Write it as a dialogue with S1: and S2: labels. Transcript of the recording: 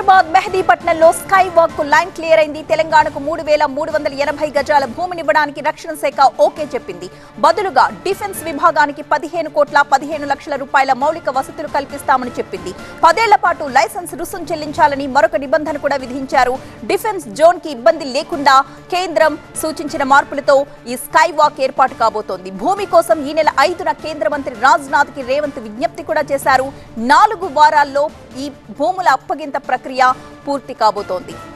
S1: హైదరాబాద్ మెహదీపట్నంలో sky walk కు line clear అయింది తెలంగాణకు మూడు వేల మూడు వందల ఎనభై గజాల భూమినివ్వడానికి రక్షణ శాఖ ఓకే చెప్పింది బదులుగా డిఫెన్స్ విభాగానికి పదిహేను కోట్ల పదిహేను లక్షల రూపాయల మౌలిక వసతులు కల్పిస్తామని చెప్పింది పదేళ్ల పాటు లైసెన్స్ రుసుం చెల్లించాలని మరొక నిబంధన కూడా విధించారు డిఫెన్స్ జోన్ కి ఇబ్బంది లేకుండా కేంద్రం సూచించిన మార్పులతో ఈ స్కై వాక్ ఏర్పాటు కాబోతోంది భూమి కోసం ఈ నెల ఐదున కేంద్ర మంత్రి రాజ్నాథ్ కి రేవంత్ విజ్ఞప్తి కూడా చేశారు నాలుగు వారాల్లో ఈ భూముల అప్పగింత ప్రక్రియ పూర్తి కాబోతోంది